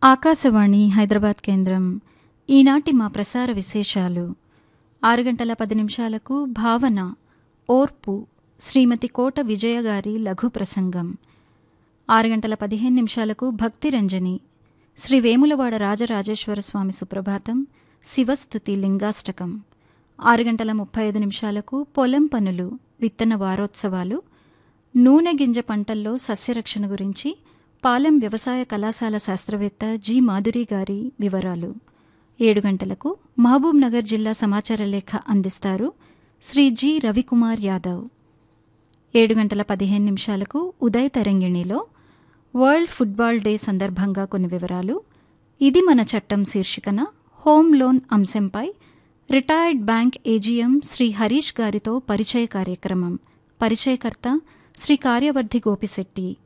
ఆకాశవాణి హైదరాబాద్ కేంద్రం ఈనాటి మా ప్రసార విశేషాలు ఆరు గంటల పది నిమిషాలకు భావన ఓర్పు శ్రీమతి కోట విజయ గారి లఘు ప్రసంగం ఆరు గంటల పదిహేను నిమిషాలకు భక్తి రంజని శ్రీ వేములవాడ రాజరాజేశ్వర స్వామి సుప్రభాతం శివస్థుతి లింగాష్టకం ఆరు గంటల ముప్పై ఐదు నిమిషాలకు పొలం పనులు విత్తన వారోత్సవాలు నూనె గింజ పంటల్లో సస్యరక్షణ గురించి పాలెం వ్యవసాయ కళాశాల శాస్త్రవేత్త జి మాధురి గారి వివరాలు ఏడు గంటలకు మహబూబ్ నగర్ జిల్లా సమాచార లేఖ అందిస్తారు శ్రీ జి రవికుమార్ యాదవ్ ఏడు గంటల పదిహేను నిమిషాలకు ఉదయ్ తరంగిణిలో వరల్డ్ ఫుట్బాల్ డే సందర్భంగా కొన్ని వివరాలు ఇది మన చట్టం శీర్షికన హోమ్ లోన్ అంశంపై retired bank AGM Shri Harish గారితో పరిచయ కార్యక్రమం పరిచయకర్త శ్రీ కార్యవర్ధి గోపిశెట్టి